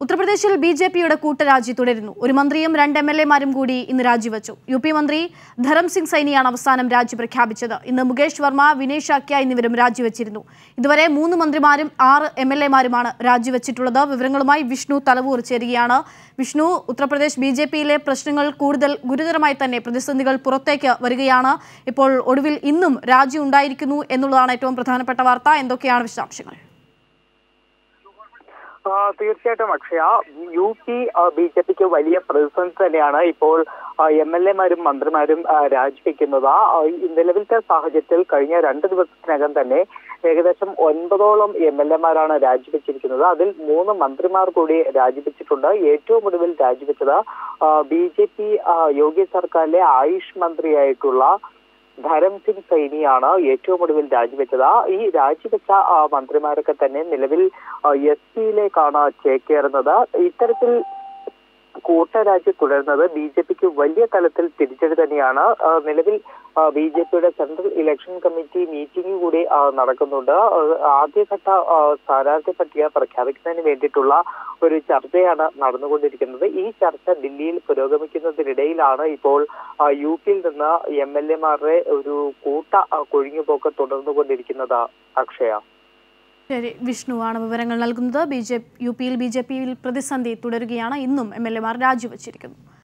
ഉത്തർപ്രദേശിൽ B J പിയുടെ കൂട്ടരാജി തുടരുന്നു ഒരു മന്ത്രിയും രണ്ട് എം എൽ എമാരും കൂടി ഇന്ന് രാജിവെച്ചു യു പി മന്ത്രി ധരം സിംഗ് സൈനിയാണ് അവസാനം രാജി പ്രഖ്യാപിച്ചത് ഇന്ന് മുകേഷ് വർമ്മ വിനേഷ് ഷാക്യ എന്നിവരും രാജിവെച്ചിരുന്നു ഇതുവരെ മൂന്ന് മന്ത്രിമാരും ആറ് എം എൽ എമാരുമാണ് രാജിവെച്ചിട്ടുള്ളത് വിവരങ്ങളുമായി വിഷ്ണു തലവൂർ ചേരുകയാണ് വിഷ്ണു ഉത്തർപ്രദേശ് ബി ജെ പിയിലെ പ്രശ്നങ്ങൾ കൂടുതൽ ഗുരുതരമായി തന്നെ പ്രതിസന്ധികൾ പുറത്തേക്ക് വരികയാണ് ഇപ്പോൾ ഒടുവിൽ ഇന്നും രാജി ഉണ്ടായിരിക്കുന്നു എന്നുള്ളതാണ് ഏറ്റവും പ്രധാനപ്പെട്ട വാർത്ത എന്തൊക്കെയാണ് വിശദാംശങ്ങൾ ആ, തീർച്ചയായിട്ടും Akshaya U P B J പിക്ക് വലിയ പ്രതിസന്ധി തന്നെയാണ് ഇപ്പോൾ എം എൽ എമാരും മന്ത്രിമാരും ആ, രാജിവെക്കുന്നത് ആ, ഈ നിലവിലത്തെ സാഹചര്യത്തിൽ കഴിഞ്ഞ രണ്ട് ദിവസത്തിനകം തന്നെ ഏകദേശം ഒൻപതോളം എം എൽ എമാരാണ് രാജിവെച്ചിരിക്കുന്നത് അതിൽ മൂന്ന് മന്ത്രിമാർ കൂടി രാജിവെച്ചിട്ടുണ്ട് ഏറ്റവും ഒടുവിൽ രാജിവെച്ചത് ബി ജെ പി യോഗി സർക്കാരിലെ ആയുഷ് മന്ത്രിയായിട്ടുള്ള ധരം സിംഗ് സൈനിയാണ് ഏറ്റവും ഒടുവിൽ രാജിവെച്ചത് ഈ രാജിവെച്ച ആ, മന്ത്രിമാരൊക്കെ തന്നെ നിലവിൽ എസ് പിയിലേക്കാണ് ചേക്കേറുന്നത് ഇത്തരത്തിൽ കൂട്ടരാജി തുടരുന്നത് ബി ജെ പിക്ക് വലിയ തലത്തിൽ തിരിച്ചടി തന്നെയാണ് ആ, നിലവിൽ ബി ജെ പിയുടെ സെൻട്രൽ ഇലക്ഷൻ കമ്മിറ്റി മീറ്റിംഗ് കൂടി ആ, നടക്കുന്നുണ്ട് ആ, ആദ്യഘട്ട ആ, സ്ഥാനാർത്ഥി പട്ടിക പ്രഖ്യാപിക്കുന്നതിന് വേണ്ടിയിട്ടുള്ള ഒരു ചർച്ചയാണ് നടന്നുകൊണ്ടിരിക്കുന്നത് ഈ ചർച്ച ദില്ലിയിൽ പുരോഗമിക്കുന്നതിനിടയിലാണ് ഇപ്പോൾ ആ, യു പിയിൽ നിന്ന് എം എൽ എമാരുടെ ഒരു കൂട്ട ആ, കൊഴിഞ്ഞുപോക്ക് തുടർന്നുകൊണ്ടിരിക്കുന്നത് അക്ഷയ ശരി വിഷ്ണുവാണ് വിവരങ്ങൾ നൽകുന്നത് ബി ജെ യു പിയിൽ ബി ജെ പിയിൽ പ്രതിസന്ധി തുടരുകയാണ് ഇന്നും എം എൽ എമാർ രാജിവെച്ചിരിക്കുന്നു